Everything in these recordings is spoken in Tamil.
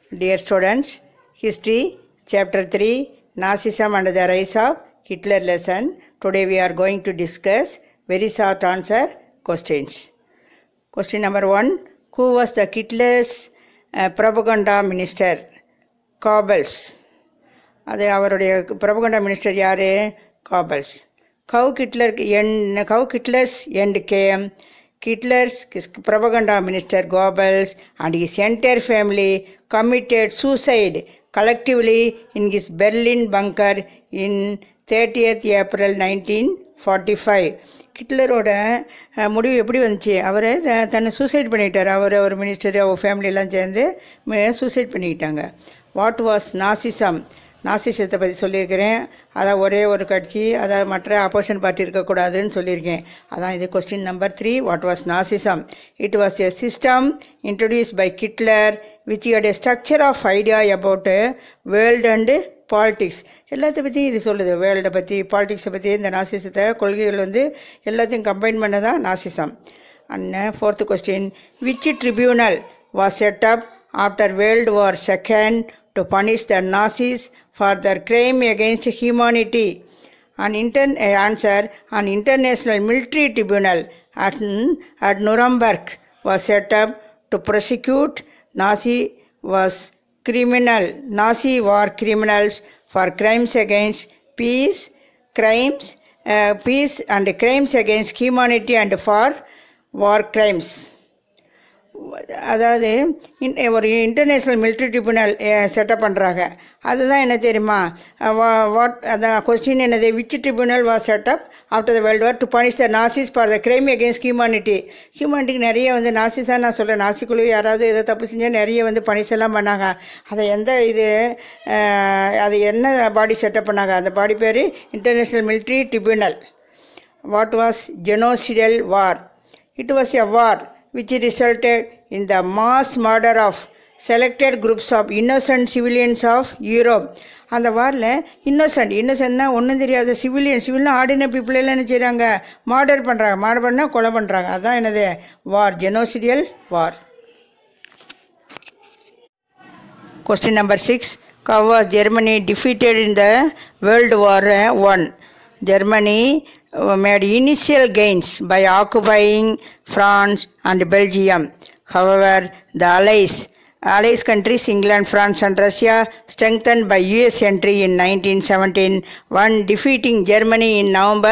Dear students, History, Chapter 3, Nazism and the Rise of Hitler lesson. Today we are going to discuss very short answer questions. Question number 1 Who was the Hitler's uh, propaganda minister? Goebbels. அது அவருடைய பிரபகண்டா மினிஸ்டர் யார் காபல்ஸ் கவு Hitler and how Hitler's end came Hitler's propaganda minister Goebbels and his entire family committed suicide collectively in his Berlin bunker in 30th April nineteen forty five ஹிட்லரோட அஹ், முடிவு எப்படி வந்துச்சு அவர் தன்னை சூசைட் பண்ணிக்கிட்டார் அவர் அவர் மினிஸ்டர் அவர் family எல்லாம் சேர்ந்து சூசைட் பண்ணிக்கிட்டாங்க வாட் வாஸ் நாசிசம் நாசிசத்தை பற்றி சொல்லியிருக்கிறேன் அதான் ஒரே ஒரு கட்சி அதாவது மற்ற அப்போசிஷன் பார்ட்டி இருக்கக்கூடாதுன்னு சொல்லியிருக்கேன் அதான் இது question number three what was Nazism it was a system introduce by Hitler which had a structure of idea about world and politics எல்லாத்தை பற்றியும் இது சொல்லுது வேர்ல்டை பற்றி பாலிடிக்ஸை பற்றி இந்த நாசிசத்தை கொள்கைகள் வந்து எல்லாத்தையும் கம்பைன் பண்ண தான் Nazism and fourth question which tribunal was set up after world war second to punish the Nazis for their crime against humanity an intern uh, answer an international military tribunal at, at nuremberg was set up to prosecute nazi was criminal nazi war criminals for crimes against peace crimes uh, peace and crimes against humanity and for war crimes அதாவது இன் ஒரு இன்டர்நேஷ்னல் மிலிட்ரி ட்ரிபியூனல் செட்டப் பண்ணுறாங்க அதுதான் என்ன தெரியுமா வாட் அதான் கொஸ்டின் என்னது which tribunal was set up after the world war to punish the Nazis for the crime against humanity ஹியூமானிட்டிக்கு நிறைய வந்து நாசிஸ் தான் நான் சொல்கிறேன் நாசிக்குழு யாராவது ஏதோ தப்பு செஞ்சால் நிறைய வந்து பனிஷ் எல்லாம் பண்ணாங்க அதை எந்த இது அஹ், அது என்ன பாடி செட்டப் பண்ணாங்க அந்த பாடி பேர் international military tribunal what was genocidal war it was a war which resulted in the mass murder of selected groups of innocent civilians of europe அந்த வாரில் இன்னோசன்ட் இன்னோசன்ட்னா ஒன்றும் தெரியாத சிவிலியன் சிவில்னா ஆர்டினரி பீப்புள் எல்லாம் என்ன செய்கிறாங்க மர்டர் பண்ணுறாங்க மர்டர் பண்ணால் கொலை பண்ணுறாங்க அதான் என்னது வார் ஜெனோசிடியல் வார் Question number six How was Germany defeated in the World War One? Germany uh, made initial gains by occupying France and Belgium. However, the Allies, Allies countries England, France, and Russia strengthened by US entry in 1917, one defeating Germany in November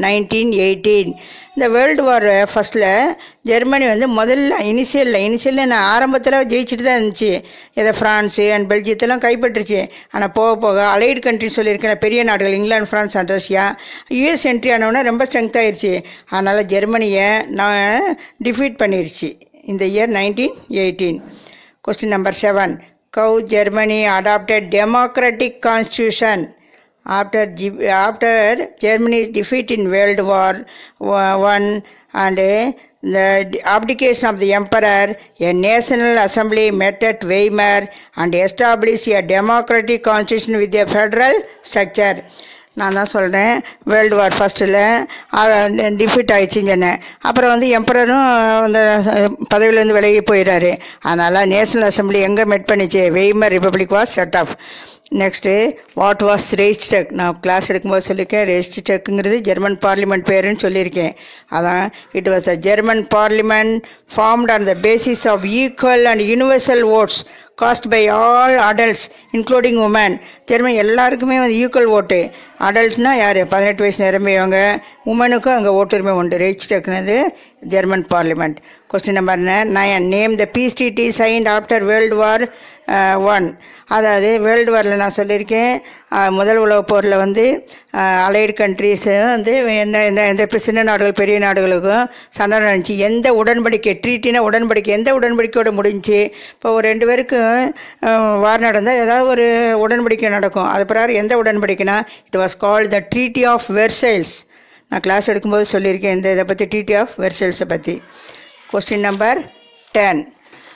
1918. இந்த வேர்ல்டு வார் ஃபஸ்ட்டில் ஜெர்மனி வந்து முதல்ல இனிஷியலில் இனிஷியலில் நான் ஆரம்பத்தில் ஜெயிச்சுட்டு தான் இருந்துச்சு இதை ஃப்ரான்ஸு அண்ட் பெல்ஜியத்தெல்லாம் கைப்பற்றுச்சு ஆனால் போக போக அலைடு கண்ட்ரி சொல்லியிருக்கேன் பெரிய நாடுகள் இங்கிலாந்து France and Russia US entry ஆனவுடனே ரொம்ப ஸ்ட்ரென்த் ஆயிடுச்சு அதனால் ஜெர்மனியை நான் டிஃபீட் பண்ணிருச்சு இந்த year nineteen eighteen question number seven how Germany adopted democratic constitution after G- after Germany's defeat in World War Wa- One and uh, the abdication of the emperor, a national assembly met at Weimar and established a democratic constitution with a federal structure. நான் தான் சொல்கிறேன் வேர்ல்டு வார் ஃபஸ்ட்டில் டிஃபீட் ஆயிடுச்சுன்னு சொன்னேன் அப்புறம் வந்து எம்பரரும் அந்த பதவியிலேருந்து விலகி போயிடுறாரு அதனால் நேஷனல் அசம்பிளி எங்கே மெட் பண்ணிச்சு Weimar Republic was set of next what was Reichstag நான் கிளாஸ் எடுக்கும்போது சொல்லியிருக்கேன் ரெஜிஸ்டக்குங்கிறது ஜெர்மன் பார்லிமெண்ட் பேருன்னு சொல்லியிருக்கேன் அதான் it was the German parliament formed on the basis of equal and universal votes cast by all adults including women German எல்லாருக்குமே வந்து ஈக்குவல் ஓட்டு அடல்ட்னா யார் பதினெட்டு வயசு நிரம்பியவங்க உமனுக்கும் அங்கே ஓட்டுரிமை உண்டு ரெஜிஸ்டர்னது German parliament question number nine name the peace டி signed after world war one அதாவது வேர்ல்டு வாரில் நான் சொல்லியிருக்கேன் அஹ், முதல் உலகப் போரில் வந்து அலைடு கண்ட்ரிஸ் வந்து என்ன இந்த இந்த இப்ப சின்ன நாடுகள் பெரிய நாடுகளுக்கும் சண்டை நடந்துச்சு எந்த உடன்படிக்கை ட்ரீட்டினா உடன்படிக்கை எந்த உடன்படிக்கையோட முடிஞ்சுச்சு இப்போ ஒரு ரெண்டு பேருக்கும் வார் நடந்தால் ஏதாவது ஒரு உடன்படிக்கை நடக்கும் அது பிறகு எந்த உடன்படிக்கைனா it was called the treaty of Versailles நான் கிளாஸ் எடுக்கும்போது சொல்லியிருக்கேன் இந்த இதை பற்றி ட்ரீட்டி ஆஃப் வெர்சைல்ஸை பற்றி question number ten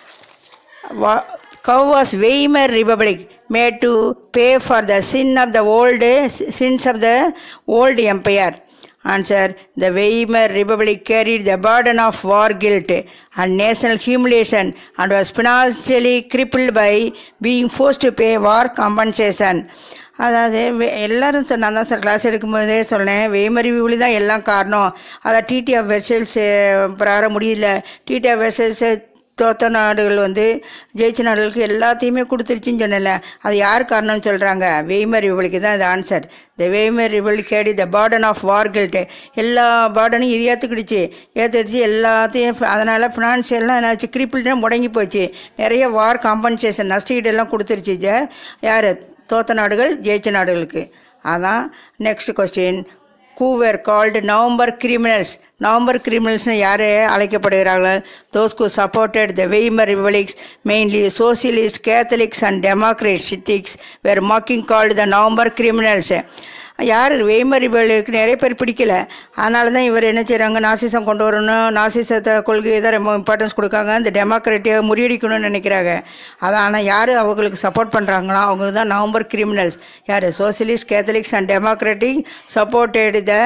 Wha- How was Weimar Republic made to pay for the sin of the old sins of the old empire? Answer The Weimar Republic carried the burden of war guilt and national humiliation and was financially crippled by being forced to pay war compensation. அதாவது வே- எல்லாரும் சொன்ன நான் தான் சார் கிளாஸ் எடுக்கும்போதே சொன்னேன் வேமரி விழி தான் எல்லாம் காரணம் அதை டிடிஎஃப் வெர்சல்ஸ் பிரகாரம் முடியல டிடிஎஃப் வெர்சல்ஸ் தோத்த நாடுகள் வந்து ஜெயிச்ச நாடுகளுக்கு எல்லாத்தையுமே கொடுத்துருச்சுன்னு சொன்னேன்ல அது யார் காரணம்னு சொல்கிறாங்க வெய்மர் ரிபலிக்கு தான் இது answer the Weimar Republic carried the burden of war guilt எல்லா பேர்டனும் இது ஏற்றுக்கிடுச்சு ஏற்றுக்கிடுச்சு எல்லாத்தையும் அதனால் ஃபினான்ஷியல்லாம் என்னாச்சு கிரிப்பிள்னா முடங்கி போச்சு நிறைய வார் காம்பன்சேஷன் நஷ்டீடெல்லாம் கொடுத்துருச்சு ஜ யார் தோத்த நாடுகள் ஜெயிச்ச நாடுகளுக்கு அதான் next question who were called November criminals November கிரிமினல்ஸ்னு யார் அழைக்கப்படுகிறார்கள் those who supported the Weimar Republics mainly socialist Catholics and democratics were mocking called the November criminals யார் வெய்மர் ரிபலிக்கு நிறைய பேர் பிடிக்கல அதனால தான் இவர் என்ன செய்கிறாங்க நாசிசம் கொண்டு வரணும் நாசிசத்தை கொள்கையை தான் ரொம்ப இம்பார்ட்டன்ஸ் கொடுக்காங்க இந்த டெமோக்ரட்டியை முறியடிக்கணும்னு நினைக்கிறாங்க அதான் ஆனால் யார் அவங்களுக்கு சப்போர்ட் பண்ணுறாங்களோ அவங்க தான் நவம்பர் கிரிமினல்ஸ் யார் socialist Catholics and democratic supported the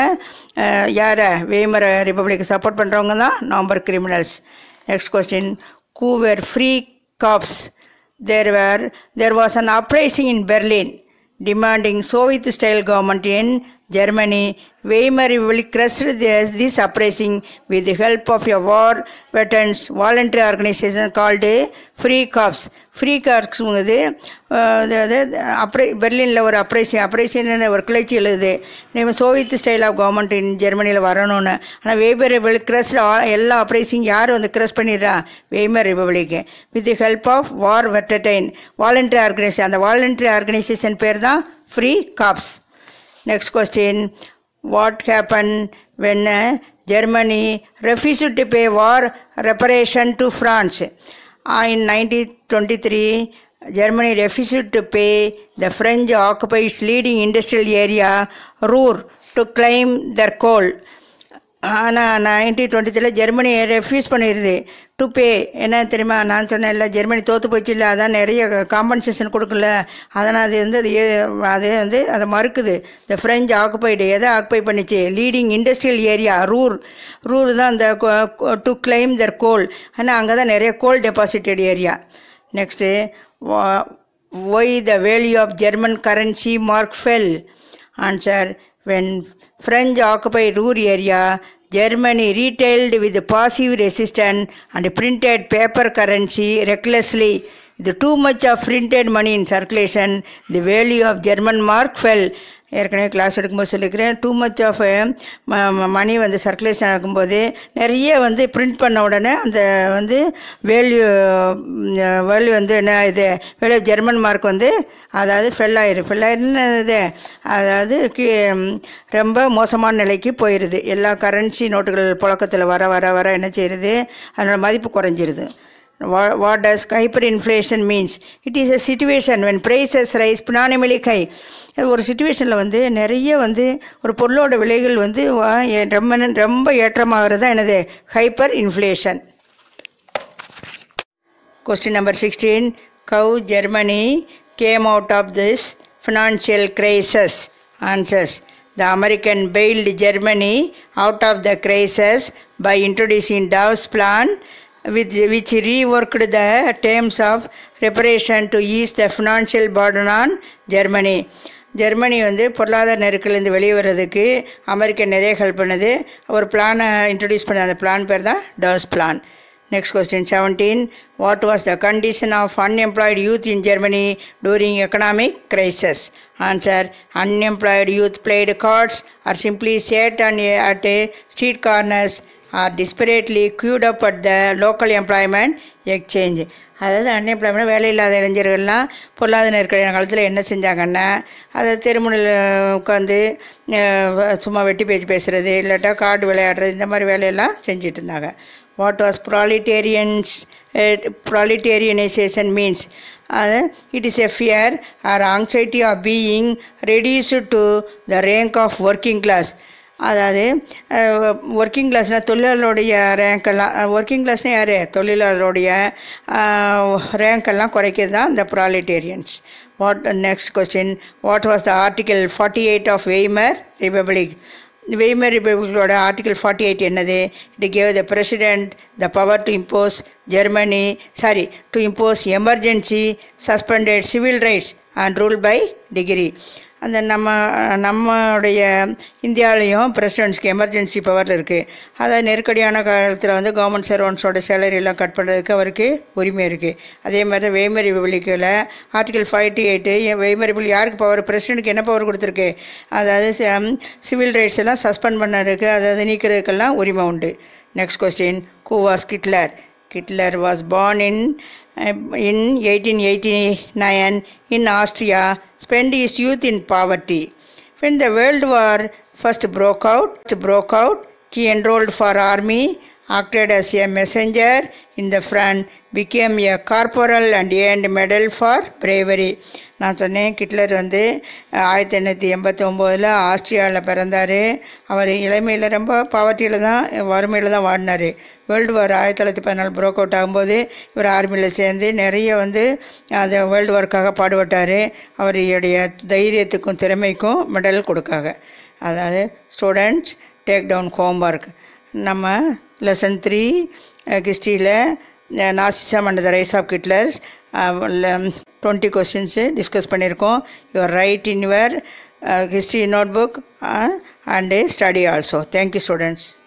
யார் வெய்மர் ரிப்பப்ளிக் சப்போர்ட் பண்ணுறவங்க தான் November criminals next question who were free corps there were there was an uprising in Berlin demanding Soviet style government in Germany. Weimar Republic crushed this, this uprising with the help of a war veterans voluntary organization called Free Corps. Free கார்க்ஸுங்கிறது அதாவது அப்ரை பெர்லினில் ஒரு அப்ரைசிங் அப்ரைசின்னு ஒரு கிளர்ச்சி எழுதுது நம்ம Soviet style of government in ஜெர்மனியில் வரணும்னு ஆனால் வெய்மர் ரிபப்ளிக் கிரஸ் எல்லா அப்ரைசிங் யார் வந்து கிரஸ் பண்ணிடுறா வெய்மர் ரிபப்ளிக்கு with the help of war veterans voluntary organisation அந்த வாலண்டரி ஆர்கனைசேஷன் பேர் தான் free corps next question what happen when Germany refused to pay war reparation to France in 1923 Germany refused to pay the French occupied leading industrial area Ruhr to claim their coal ஆனால் நைன்டீன் டுவெண்ட்டி த்ரீல ஜெர்மனி ரெஃப்யூஸ் பண்ணிடுது டு பே என்ன தெரியுமா நான் சொன்னேன்ல ஜெர்மனி தோற்று போச்சு இல்லை அதான் நிறைய காம்பன்சேஷன் கொடுக்கல அதனால் அது வந்து அது ஏ- அது வந்து அதை மறுக்குது இந்த ஃப்ரெஞ்ச் ஆக்குபைடு எதை ஆக்குபை பண்ணிச்சு leading industrial area Ruhr Ruhr தான் அந்த டு கிளைம் தர் கோல் ஆனால் அங்கே தான் நிறைய coal deposited area next why the value of German currency mark fell Answer When French occupied Ruhr area, Germany retailed with passive resistance and printed paper currency recklessly. The too much of printed money in circulation, the value of German mark fell. ஏற்கனவே கிளாஸ் எடுக்கும்போது சொல்லிக்கிறேன் டூ மச் ஆஃப் மணி வந்து சர்க்குலேஷன் ஆகும்போது நிறைய வந்து பிரிண்ட் பண்ண உடனே அந்த வந்து வேல்யூ வேல்யூ வந்து என்ன இது வேல்யூ ஜெர்மன் மார்க் வந்து அதாவது ஃபெல் ஆயிரும் ஃபெல் ஆயிருன்னு இது அதாவது கீ ரொம்ப மோசமான நிலைக்கு போயிடுது எல்லா கரன்சி நோட்டுகள் புழக்கத்தில் வர வர வர என்ன செய்யுது அதனோட மதிப்பு குறைஞ்சிருது Wha- what does hyperinflation means it is a situation when prices rise phenomenally high அது ஒரு சுச்சுவேஷனில் வந்து நிறைய வந்து ஒரு பொருளோட விலைகள் வந்து வா- ஏ- ரொம்ப ரொம்ப ஏற்றமாகிறது தான் என்னது hyper inflation Question number 16 How Germany came out of this financial crisis? Answers The American bailed Germany out of the crisis by introducing Dawes plan, with, which reworked the terms of reparation to ease the financial burden on Germany. Germany வந்து பொருளாதார நெருக்கலேருந்து வெளியே வர்றதுக்கு அமெரிக்கா நிறைய ஹெல்ப் பண்ணுது ஒரு பிளானை இன்ட்ரடியூஸ் பண்ண அந்த பிளான் பேர் தான் Dawes plan Next question 17. What was the condition of unemployed youth in Germany during economic crisis? Answer. Unemployed youth played cards or simply sat on a, at a street corners or desperately queued up at the local employment exchange. அதாவது அன்எம்ப்ளாய்மெண்ட் வேலை இல்லாத இளைஞர்கள்லாம் பொருளாதார நெருக்கடி காலத்தில் என்ன செஞ்சாங்கன்னா அதை தெருமுனையில் உட்காந்து சும்மா வெட்டி பேச்சு பேசுகிறது இல்லாட்டா கார்டு விளையாடுறது இந்த மாதிரி வேலையெல்லாம் செஞ்சுட்டு இருந்தாங்க what was proletarians proletarianisation means அது it is a fear or anxiety of being reduced to the rank of working class அதாவது ஒர்க்கிங் கிளாஸ்னால் தொழிலாளருடைய ரேங்க்கெல்லாம் ஒர்க்கிங் கிளாஸ்னால் யார் தொழிலாளருடைய ரேங்க்கெல்லாம் குறைக்கிறது தான் இந்த proletarians what next question what was the article forty eight of Weimar Republic Weimar ரிப்பப்ளிக்கோட ஆர்டிகல் ஃபார்ட்டி எயிட் என்னது it gave the president the power to impose Germany sorry to impose emergency suspended civil rights and rule by decree அந்த நம்ம நம்முடைய இந்தியாவிலையும் பிரசிடென்ட்ஸ்க்கு எமர்ஜென்சி பவரில் இருக்குது அதாவது நெருக்கடியான காலத்தில் வந்து கவர்மெண்ட் சர்வன்ஸோட சேலரியெல்லாம் கட் பண்ணுறதுக்கு அவருக்கு உரிமை இருக்குது அதே மாதிரி தான் வெய்மர் ரிபப்ளிக்கில் article forty eight Weimar Republic யாருக்கு பவர் பிரசிடென்ட்க்கு என்ன பவர் கொடுத்துருக்கு அதாவது சிவில் ரைட்ஸ் எல்லாம் சஸ்பெண்ட் பண்ணறதுக்கு அதாவது நீக்கிறதுக்கெல்லாம் உரிமை உண்டு next question who was Hitler Hitler was born in uh, in 1889 in Austria, spent his youth in poverty. When the World War first broke out, broke out, he enrolled for army, acted as a messenger in the front, became a corporal and earned medal for bravery. நான் சொன்னேன் கிட்லர் வந்து அஹ், ஆயிரத்தி எண்ணூற்றி எண்பத்தி ஒம்போதில் ஆஸ்திரியாவில் பிறந்தார் அவர் இளமையில் ரொம்ப பாவர்ட்டியில் தான் வறுமையில் தான் வாடினார் வேர்ல்டு வார் ஆயிரத்தி தொள்ளாயிரத்தி பதினாலு ப்ரோக் அவுட் ஆகும்போது இவர் ஆர்மியில் சேர்ந்து நிறைய வந்து அந்த வேர்ல்டு வார்க்காக பாடுபட்டார் அவருடைய தைரியத்துக்கும் திறமைக்கும் மெடல் கொடுக்காங்க அதாவது ஸ்டூடெண்ட்ஸ் டேக் டவுன் ஹோம்ஒர்க் நம்ம லெசன் த்ரீ ஹிஸ்ட்ரியில் Nazism and the rise of Hitler's twenty கொஸ்டின்ஸு டிஸ்கஸ் பண்ணியிருக்கோம் your write in your history note book and study also thank you students